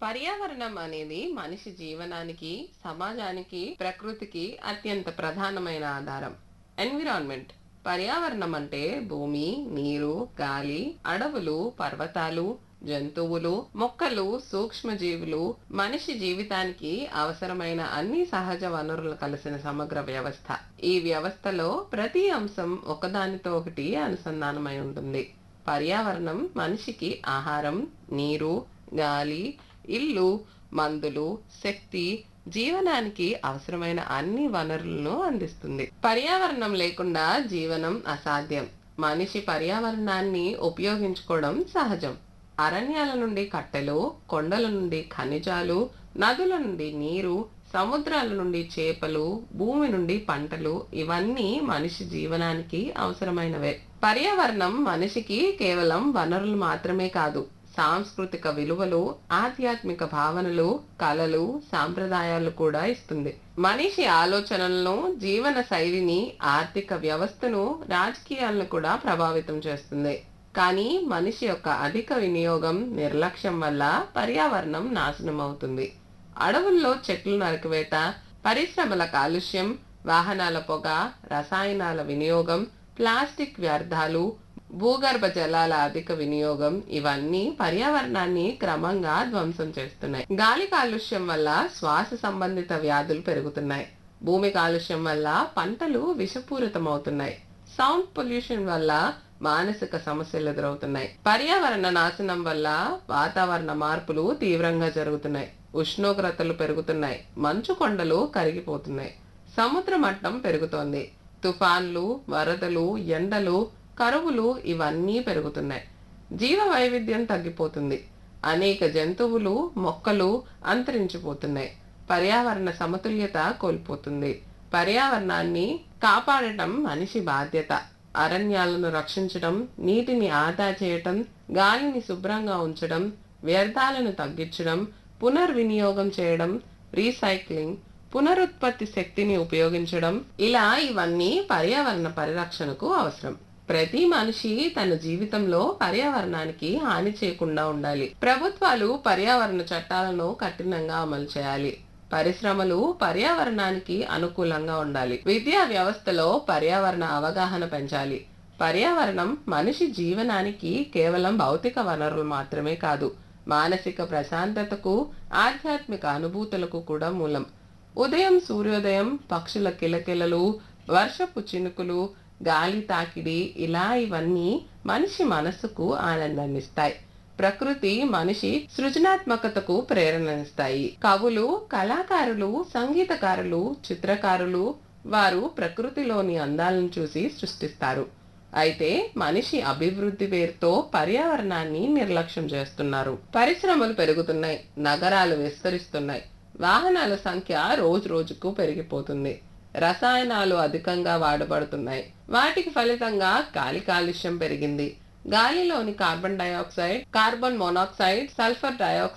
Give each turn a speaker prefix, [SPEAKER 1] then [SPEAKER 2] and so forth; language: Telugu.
[SPEAKER 1] పర్యావరణం అనేది మనిషి జీవనానికి సమాజానికి ప్రకృతికి అత్యంత ప్రధానమైన ఆధారం ఎన్విరాన్మెంట్ పర్యావరణం అంటే భూమి నీరు గాలి అడవులు పర్వతాలు జంతువులు మొక్కలు సూక్ష్మజీవులు మనిషి జీవితానికి అవసరమైన అన్ని సహజ వనరులు కలిసిన సమగ్ర వ్యవస్థ ఈ వ్యవస్థలో ప్రతి అంశం ఒకదానితో ఒకటి అనుసంధానమై ఉంటుంది పర్యావరణం మనిషికి ఆహారం నీరు గాలి ఇల్లు మందులు శక్తి జీవనానికి అవసరమైన అన్ని వనరులను అందిస్తుంది పర్యావరణం లేకుండా జీవనం అసాధ్యం మనిషి పర్యావరణాన్ని ఉపయోగించుకోవడం సహజం అరణ్యాల నుండి కట్టెలు కొండల నుండి ఖనిజాలు నదుల నుండి నీరు సముద్రాల నుండి చేపలు భూమి నుండి పంటలు ఇవన్నీ మనిషి జీవనానికి అవసరమైనవే పర్యావరణం మనిషికి కేవలం వనరులు మాత్రమే కాదు సాంస్కృతిక విలువలు ఆధ్యాత్మిక భావనలు కళలు సాంప్రదాయాలు కూడా ఇస్తుంది మనిషి ఆలోచనలను జీవన శైలిని ఆర్థిక వ్యవస్థను రాజకీయాలను కూడా ప్రభావితం చేస్తుంది కానీ మనిషి యొక్క అధిక వినియోగం నిర్లక్ష్యం వల్ల పర్యావరణం నాశనం అవుతుంది అడవుల్లో చెట్లు నరికివేత పరిశ్రమల కాలుష్యం వాహనాల పొగ రసాయనాల వినియోగం ప్లాస్టిక్ వ్యర్థాలు భూగర్భ జలాల అధిక వినియోగం ఇవన్నీ పర్యావరణాన్ని క్రమంగా ధ్వంసం చేస్తున్నాయి గాలి కాలుష్యం వల్ల శ్వాస సంబంధిత వ్యాధులు పెరుగుతున్నాయి భూమి కాలుష్యం వల్ల పంటలు విషపూరితమవుతున్నాయి సౌండ్ పొల్యూషన్ వల్ల మానసిక సమస్యలు ఎదురవుతున్నాయి పర్యావరణ నాశనం వల్ల వాతావరణ మార్పులు తీవ్రంగా జరుగుతున్నాయి ఉష్ణోగ్రతలు పెరుగుతున్నాయి మంచు కొండలు కరిగిపోతున్నాయి సముద్ర మట్టం పెరుగుతోంది తుఫాన్లు వరదలు ఎండలు కరువులు ఇవన్నీ పెరుగుతున్నాయి జీవ వైవిధ్యం తగ్గిపోతుంది అనేక జంతువులు మొక్కలు అంతరించిపోతున్నాయి పర్యావరణ సమతుల్యత కోల్పోతుంది పర్యావరణాన్ని కాపాడటం మనిషి బాధ్యత అరణ్యాలను రక్షించడం నీటిని ఆదా చేయటం గాలిని శుభ్రంగా ఉంచడం వ్యర్థాలను తగ్గించడం పునర్వినియోగం చేయడం రీసైక్లింగ్ పునరుత్పత్తి శక్తిని ఉపయోగించడం ఇలా ఇవన్నీ పర్యావరణ పరిరక్షణకు అవసరం ప్రతి మనిషి తన జీవితంలో పర్యావరణానికి హాని చేయకుండా ఉండాలి ప్రభుత్వాలు పర్యావరణ చట్టాలను కఠినంగా అమలు చేయాలి పరిశ్రమలు పర్యావరణానికి అనుకూలంగా ఉండాలి విద్యా వ్యవస్థలో పర్యావరణ అవగాహన పెంచాలి పర్యావరణం మనిషి జీవనానికి కేవలం భౌతిక వనరులు మాత్రమే కాదు మానసిక ప్రశాంతతకు ఆధ్యాత్మిక అనుభూతులకు కూడా మూలం ఉదయం సూర్యోదయం పక్షుల కిలకిలలు వర్షపు చినుకులు గాలి తాకిడి ఇలా ఇవన్నీ మనిషి మనస్సుకు ఆనందాన్నిస్తాయి ప్రకృతి మనిషి సృజనాత్మకతకు ప్రేరణనిస్తాయి కవులు కళాకారులు సంగీతకారులు చిత్రకారులు వారు ప్రకృతిలోని అందాలను చూసి సృష్టిస్తారు అయితే మనిషి అభివృద్ధి పేరుతో పర్యావరణాన్ని నిర్లక్ష్యం చేస్తున్నారు పరిశ్రమలు పెరుగుతున్నాయి నగరాలు విస్తరిస్తున్నాయి వాహనాల సంఖ్య రోజు రోజుకు పెరిగిపోతుంది రసాయనాలు అధికంగా వాడబడుతున్నాయి వాటికి ఫలితంగా గాలి కాలుష్యం పెరిగింది గాలిలోని carbon dioxide carbon monoxide sulphur dioxide